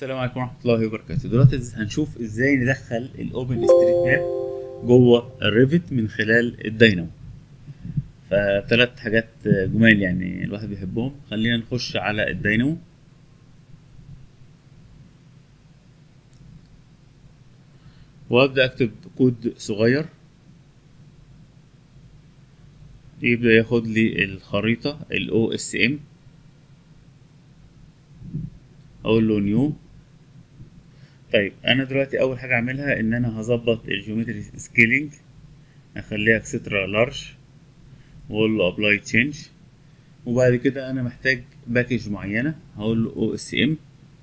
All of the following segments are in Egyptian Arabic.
السلام عليكم ورحمه الله وبركاته دلوقتي هنشوف ازاي ندخل الاوبن ستريت ماب جوه الريفت من خلال الداينامو فثلاث حاجات جمال يعني الواحد بيحبهم خلينا نخش على الداينامو وابدا اكتب كود صغير يبدا ياخد لي الخريطه الاو اس ام اقول له نيو طيب انا دلوقتي اول حاجه اعملها ان انا هظبط الجيومتري سكيلينج اخليها اكسترا لارج واقول له ابلاي تشينج وبعد كده انا محتاج باكج معينه هقول له او اس ام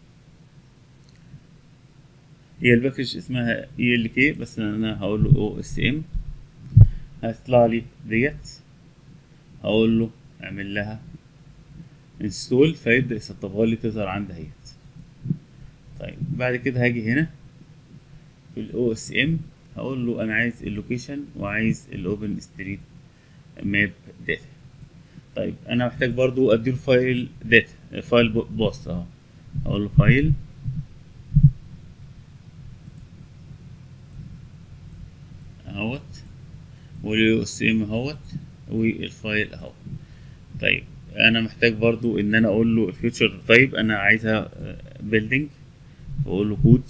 هي الباكج اسمها اي ال كي بس انا هقول له او اس ام هتطلع لي ديت هقول له اعمل لها انستول فيبدا يسطبها لي تظهر عندي اهيت طيب بعد كده هاجي هنا في الاو اس ام هقول له انا عايز اللوكيشن وعايز الاوبن ستريت ماب داتا طيب انا محتاج برضو اديله فايل داتا فايل بوست اهو اقول له فايل اهوت والاو اس ام اهوت والفايل اهو طيب انا محتاج برضو ان انا اقول له الفيوتشر طيب انا عايزها بيلدينج واقول له كود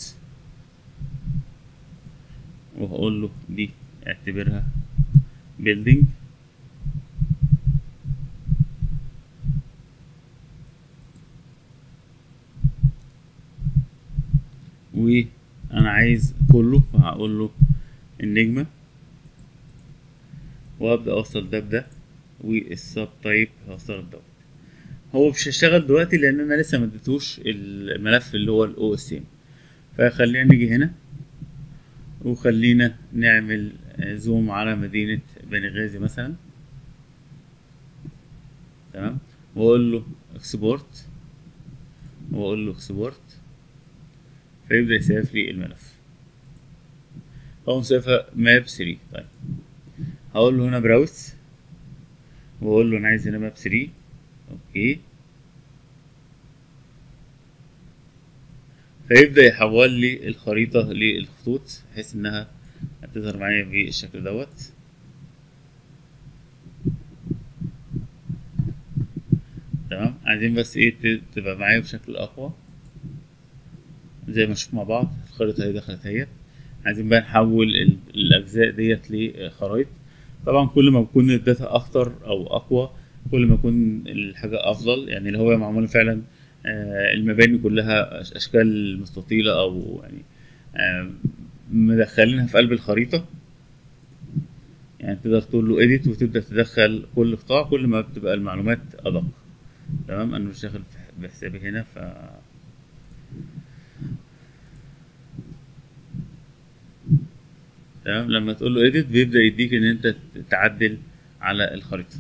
وهقول له دي اعتبرها بيلدينج وانا عايز كله فهقول له النجمه وابدا اوصل ده بده والسب تايب هوصله بدوت هو مش هيشتغل دلوقتي لان انا لسه ما اديتوش الملف اللي هو الاو اس ام فخلينا نيجي هنا وخلينا نعمل زوم على مدينة بني غازي مثلا تمام واقول له اكسبورت واقول له اكسبورت فيبدأ يسيف لي الملف هو مسافة ماب 3 طيب هقول له هنا براوس واقول له انا عايز هنا ماب 3 اوكي فيبدأ يحول لي الخريطة للخطوط بحيث انها هتظهر معايا بالشكل دوت تمام عايزين بس ايه تبقى معايا بشكل اقوى زي ما نشوف مع بعض الخريطة هي دخلت اهي عايزين بقى نحول الاجزاء ديت لخرايط طبعا كل ما بيكون الداتا اخطر او اقوى كل ما يكون الحاجة افضل يعني اللي هو معمول فعلا المباني كلها اشكال مستطيلة او يعني مدخلينها في قلب الخريطة يعني تقدر تقول له edit وتبدأ تدخل كل قطاع كل ما بتبقى المعلومات أدق تمام أنا مش داخل بحسابي هنا ف تمام لما تقول له edit بيبدأ يديك إن أنت تعدل على الخريطة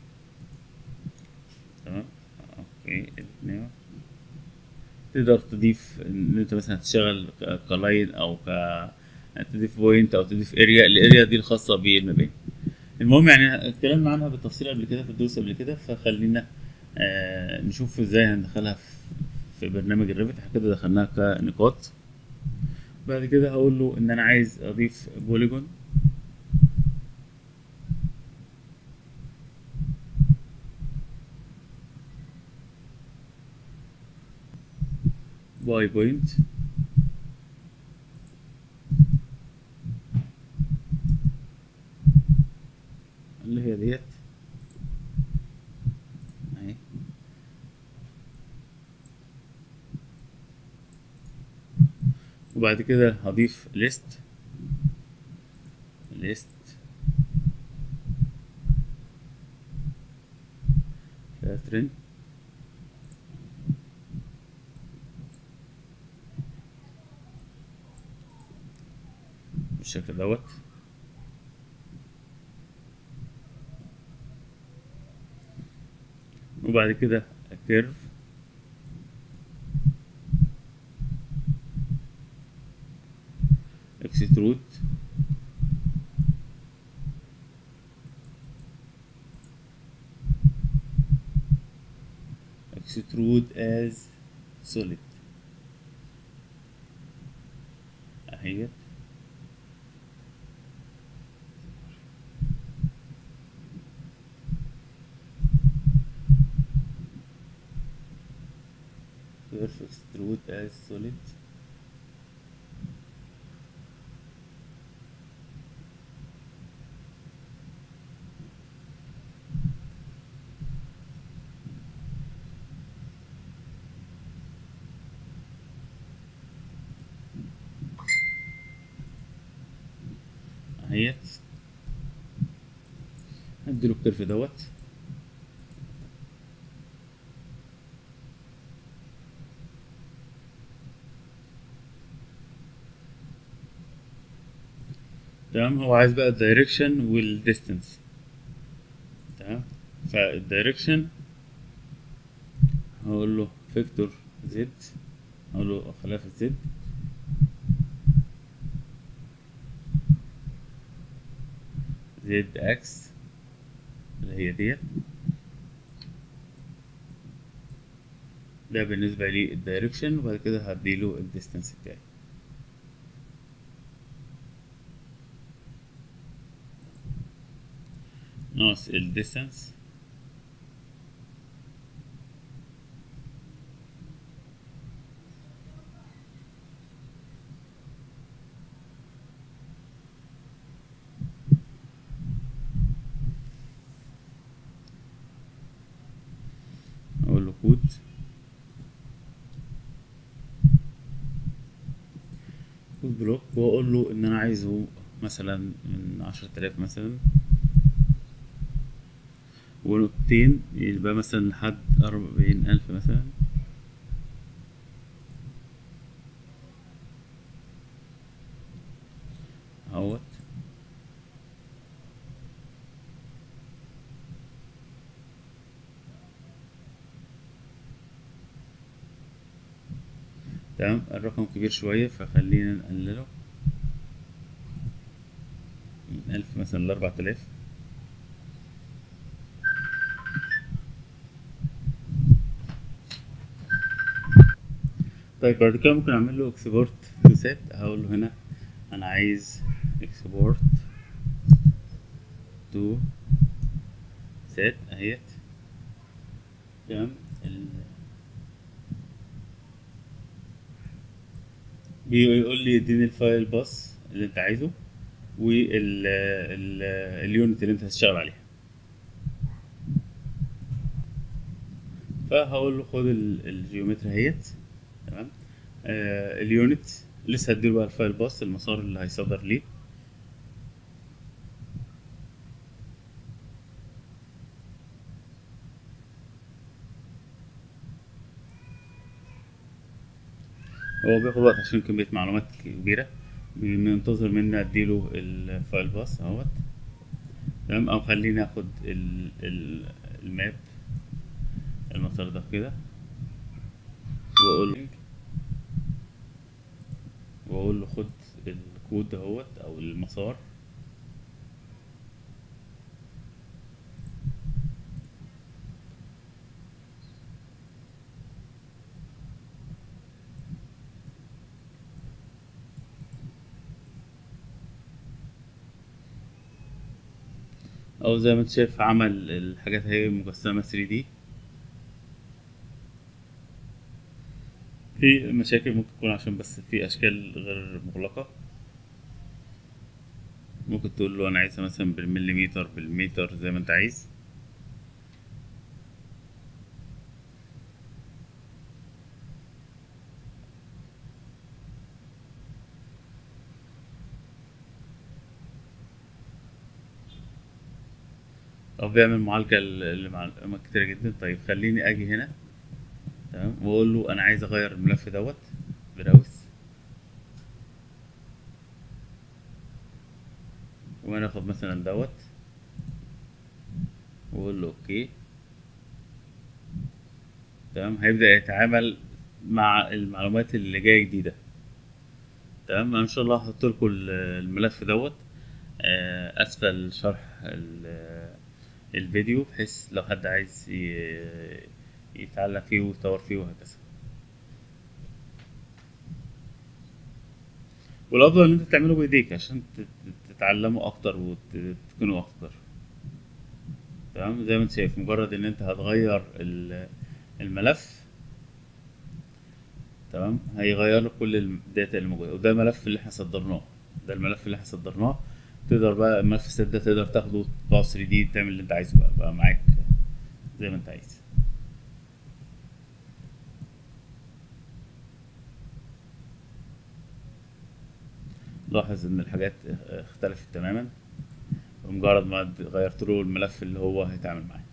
تمام اوكي تقدر تضيف ان انت مثلا هتشتغل كلاين او ك تضيف بوينت او تضيف اريا الاريا دي الخاصه بالمباني المهم يعني اتكلمنا عنها بالتفصيل قبل كده في الدروس قبل كده فخلينا آه نشوف ازاي هندخلها في برنامج الريفت احنا كده دخلناها كنقاط بعد كده هقول له ان انا عايز اضيف بوليجون باي بوينت اللي هي ديت اهي وبعد كده هضيف ليست ليست كاترين بالشكل دوت وبعد كده كيرف اكسترود extrude as solid اهيت curve extrude as solid اهيت هديله الكيرف دوت تمام هو عايز بقى الدايركشن والديستنس تمام فالدايركشن هقول له فيكتور زد هقول له خليها في الزد زد اكس اللي هي ديت ده بالنسبة لي الدايركشن وبعد كده هديله الديستنس بتاعي ناقص الديستانس اقول له كود كود بلوك واقول له ان انا عايزه مثلا من عشرة آلاف مثلا ونقطتين يبقى مثلا لحد أربعين ألف مثلا اهوت تمام الرقم كبير شوية فخلينا نقلله من ألف مثلا لأربعة آلاف طيب بعد كده ممكن اعمل له اكسبورت تو سيت هقول له هنا انا عايز اكسبورت تو سيت اهيت تمام ال... بيقول لي اديني الفايل باص اللي انت عايزه وال ال... اليونت اللي انت هتشتغل عليها فهقول له خد ال- الجيومتري اهيت تمام آه اليونت لسه هديله بقى الفايل باص المسار اللي هيصدر ليه هو بياخد وقت عشان كمية معلومات كبيرة بينتظر مني اديله الفايل باص اهوت تمام او خليني اخد ال ال الماب المسار ده كده واقول له واقول له خد الكود دهوت او المسار او زي ما انت شايف عمل الحاجات هي مجسمة 3D في مشاكل ممكن تكون عشان بس في اشكال غير مغلقة ممكن تقول له انا عايزها مثلا بالمليمتر بالمتر زي ما انت عايز او بيعمل معالجة ل- لمعلومات كتيرة جدا طيب خليني اجي هنا تمام واقول له انا عايز اغير الملف دوت براوس وانا اخد مثلا دوت واقول له اوكي تمام هيبدأ يتعامل مع المعلومات اللي جاية جديدة تمام انا ان شاء الله هحط لكم الملف دوت آه، اسفل شرح ال- الفيديو بحيث لو حد عايز ي- يتعلم فيه ويطور فيه وهكذا والافضل ان انت تعمله بايديك عشان تت- تتعلمه اكتر وتتقنه اكتر تمام زي ما انت شايف مجرد ان انت هتغير ال- الملف تمام هيغير لك كل الداتا اللي موجوده وده الملف اللي احنا صدرناه ده الملف اللي احنا صدرناه تقدر بقى الملف السيت ده تقدر تاخده تطبعه 3 دي تعمل اللي انت عايزه بقى بقى معاك زي ما انت عايز لاحظ ان الحاجات اختلفت تماما بمجرد ما غيرت له الملف اللي هو هيتعامل معاه